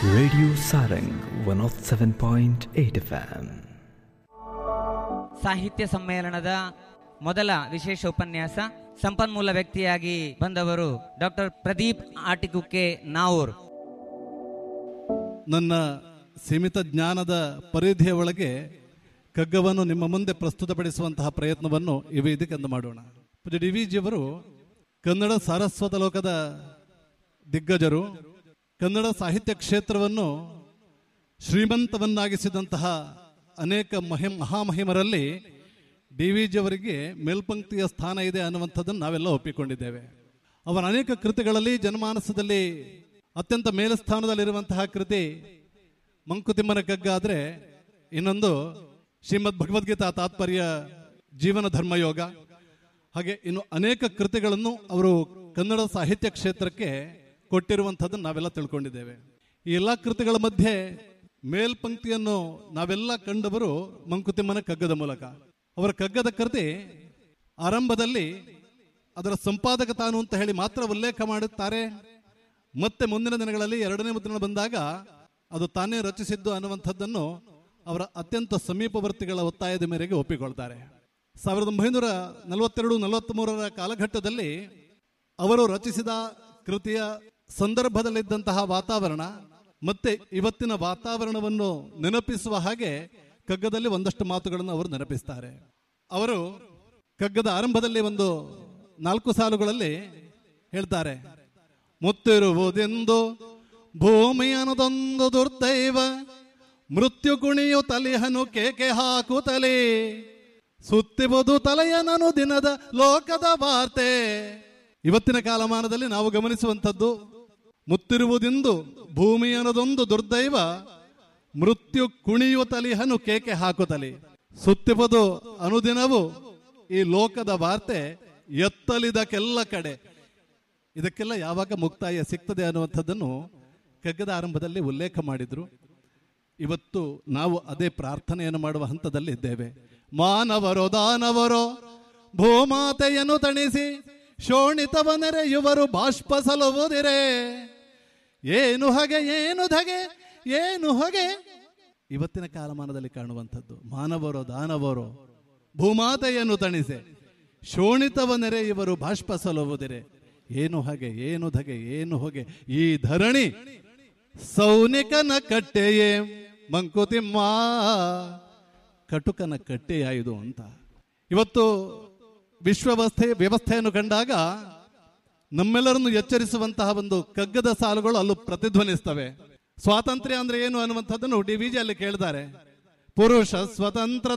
Radio Sarang 107.8 FM. ಸಾಹಿತ್ಯ ಸಮ್ಮೇಳನದ ಮೊದಲ ವಿಶೇಷ ಉಪನ್ಯಾಸ ಸಂಪನ್ಮೂಲ ವ್ಯಕ್ತಿಯಾಗಿ ಬಂದವರು ಡಾಕ್ಟರ್ ಪ್ರದೀಪ್ ಆಟಿಕುಕ್ಕೆ ನಾವೂರ್ ನನ್ನ ಸೀಮಿತ ಜ್ಞಾನದ ಪರಿಧಿಯ ಒಳಗೆ ಕಗ್ಗವನ್ನು ನಿಮ್ಮ ಮುಂದೆ ಪ್ರಸ್ತುತಪಡಿಸುವಂತಹ ಪ್ರಯತ್ನವನ್ನು ಈ ವೇದಿಕೆಂದು ಮಾಡೋಣ ಪೂಜ್ಯ ಡಿ ವಿ ಜಿಯವರು ಕನ್ನಡ ಸಾರಸ್ವತ ಲೋಕದ ದಿಗ್ಗಜರು ಕನ್ನಡ ಸಾಹಿತ್ಯ ಕ್ಷೇತ್ರವನ್ನು ಶ್ರೀಮಂತವನ್ನಾಗಿಸಿದಂತಹ ಅನೇಕ ಮಹಿಮ್ ಮಹಾಮಹಿಮರಲ್ಲಿ ಡಿ ವಿ ಜಿಯವರಿಗೆ ಮೇಲ್ಪಂಕ್ತಿಯ ಸ್ಥಾನ ಇದೆ ಅನ್ನುವಂಥದ್ದನ್ನು ನಾವೆಲ್ಲ ಒಪ್ಪಿಕೊಂಡಿದ್ದೇವೆ ಅವರ ಅನೇಕ ಕೃತಿಗಳಲ್ಲಿ ಜನಮಾನಸದಲ್ಲಿ ಅತ್ಯಂತ ಮೇಲಸ್ಥಾನದಲ್ಲಿರುವಂತಹ ಕೃತಿ ಮಂಕುತಿಮ್ಮನ ಕಗ್ಗ ಆದರೆ ಇನ್ನೊಂದು ಶ್ರೀಮದ್ ಭಗವದ್ಗೀತಾ ತಾತ್ಪರ್ಯ ಜೀವನ ಧರ್ಮಯೋಗ ಹಾಗೆ ಇನ್ನು ಅನೇಕ ಕೃತಿಗಳನ್ನು ಅವರು ಕನ್ನಡ ಸಾಹಿತ್ಯ ಕ್ಷೇತ್ರಕ್ಕೆ ಕೊಟ್ಟಿರುವಂಥದ್ದನ್ನು ನಾವೆಲ್ಲ ತಿಳ್ಕೊಂಡಿದ್ದೇವೆ ಈ ಎಲ್ಲ ಕೃತಿಗಳ ಮಧ್ಯೆ ಮೇಲ್ಪಂಕ್ತಿಯನ್ನು ನಾವೆಲ್ಲ ಕಂಡವರು ಮಂಕುತಿಮ್ಮನ ಕಗ್ಗದ ಮೂಲಕ ಅವರ ಕಗ್ಗದ ಕೃತಿ ಆರಂಭದಲ್ಲಿ ಅದರ ಸಂಪಾದಕ ತಾನು ಅಂತ ಹೇಳಿ ಮಾತ್ರ ಉಲ್ಲೇಖ ಮಾಡುತ್ತಾರೆ ಮತ್ತೆ ಮುಂದಿನ ದಿನಗಳಲ್ಲಿ ಎರಡನೇ ಮುದ್ರಣ ಬಂದಾಗ ಅದು ತಾನೇ ರಚಿಸಿದ್ದು ಅನ್ನುವಂಥದ್ದನ್ನು ಅವರ ಅತ್ಯಂತ ಸಮೀಪವರ್ತಿಗಳ ಒತ್ತಾಯದ ಮೇರೆಗೆ ಒಪ್ಪಿಕೊಳ್ತಾರೆ ಸಾವಿರದ ಒಂಬೈನೂರ ನಲವತ್ತೆರಡು ನಲವತ್ತ್ಮೂರರ ಕಾಲಘಟ್ಟದಲ್ಲಿ ಅವರು ರಚಿಸಿದ ಕೃತಿಯ ಸಂದರ್ಭದಲ್ಲಿದ್ದಂತಹ ವಾತಾವರಣ ಮತ್ತೆ ಇವತ್ತಿನ ವಾತಾವರಣವನ್ನು ನೆನಪಿಸುವ ಹಾಗೆ ಕಗ್ಗದಲ್ಲಿ ಒಂದಷ್ಟು ಮಾತುಗಳನ್ನು ಅವರು ನೆನಪಿಸ್ತಾರೆ ಅವರು ಕಗ್ಗದ ಆರಂಭದಲ್ಲಿ ಒಂದು ನಾಲ್ಕು ಸಾಲುಗಳಲ್ಲಿ ಹೇಳ್ತಾರೆ ಮುತ್ತಿರುವುದೆಂದು ಭೂಮಿಯನದೊಂದು ದುರ್ದೈವ ಮೃತ್ಯು ಕುಣಿಯು ತಲಿಹನು ಕೇಕೆ ಹಾಕುತ್ತಲೇ ಸುತ್ತಿಬುದು ತಲೆಯನನು ದಿನದ ಲೋಕದ ವಾರ್ತೆ ಇವತ್ತಿನ ಕಾಲಮಾನದಲ್ಲಿ ನಾವು ಗಮನಿಸುವಂಥದ್ದು ಮುತ್ತಿರುವುದೆಂದು ಭೂಮಿಯನದೊಂದು ದುರ್ದೈವ ಮೃತ್ಯು ಕುಣಿಯು ತಲಿಹನು ಕೇಕೆ ಹಾಕುತ್ತಲೇ ಸುತ್ತಿಬುದು ಅನುದಿನವು ಈ ಲೋಕದ ವಾರ್ತೆ ಎತ್ತಲಿದಕ್ಕೆಲ್ಲ ಕಡೆ ಇದಕ್ಕೆಲ್ಲ ಯಾವಾಗ ಮುಕ್ತಾಯ ಸಿಗ್ತದೆ ಅನ್ನುವಂಥದ್ದನ್ನು ಕಗ್ಗದ ಆರಂಭದಲ್ಲಿ ಉಲ್ಲೇಖ ಮಾಡಿದ್ರು ಇವತ್ತು ನಾವು ಅದೇ ಪ್ರಾರ್ಥನೆಯನ್ನು ಮಾಡುವ ಹಂತದಲ್ಲಿ ಇದ್ದೇವೆ ಮಾನವರೋ ದಾನವರೋ ಭೂಮಾತೆಯನ್ನು ತಣಿಸಿ ಶೋಣಿತವನೆರೆಯುವರು ಬಾಷ್ಪ ಸಲುವುದಿರೆ ಏನು ಹಗೆ ಏನು ಧಗೆ ಏನು ಹೊಗೆ ಇವತ್ತಿನ ಕಾಲಮಾನದಲ್ಲಿ ಕಾಣುವಂಥದ್ದು ಮಾನವರೋ ದಾನವರೋ ಭೂಮಾತೆಯನ್ನು ತಣಿಸೆ ಶೋಣಿತವನೆರೆ ಇವರು ಬಾಷ್ಪ ಸಲುವುದಿರೆ ಏನು ಹಾಗೆ ಏನು ಧಗೆ ಏನು ಹೊಗೆ ಈ ಧರಣಿ ಸೌನಿಕನ ಕಟ್ಟೆಯೇ ಮಂಕುತಿಮ್ಮ ಕಟುಕನ ಕಟ್ಟೆಯಾಯಿದು ಅಂತ ಇವತ್ತು ವಿಶ್ವವಸ್ಥೆ ವ್ಯವಸ್ಥೆಯನ್ನು ಕಂಡಾಗ ನಮ್ಮೆಲ್ಲರನ್ನು ಎಚ್ಚರಿಸುವಂತಹ ಒಂದು ಕಗ್ಗದ ಸಾಲುಗಳು ಅಲ್ಲೂ ಪ್ರತಿಧ್ವನಿಸ್ತವೆ ಸ್ವಾತಂತ್ರ್ಯ ಅಂದ್ರೆ ಏನು ಅನ್ನುವಂಥದ್ದನ್ನು ಡಿ ವಿ ಜಿ ಅಲ್ಲಿ ಕೇಳಿದ್ದಾರೆ ಪುರುಷ ಸ್ವತಂತ್ರ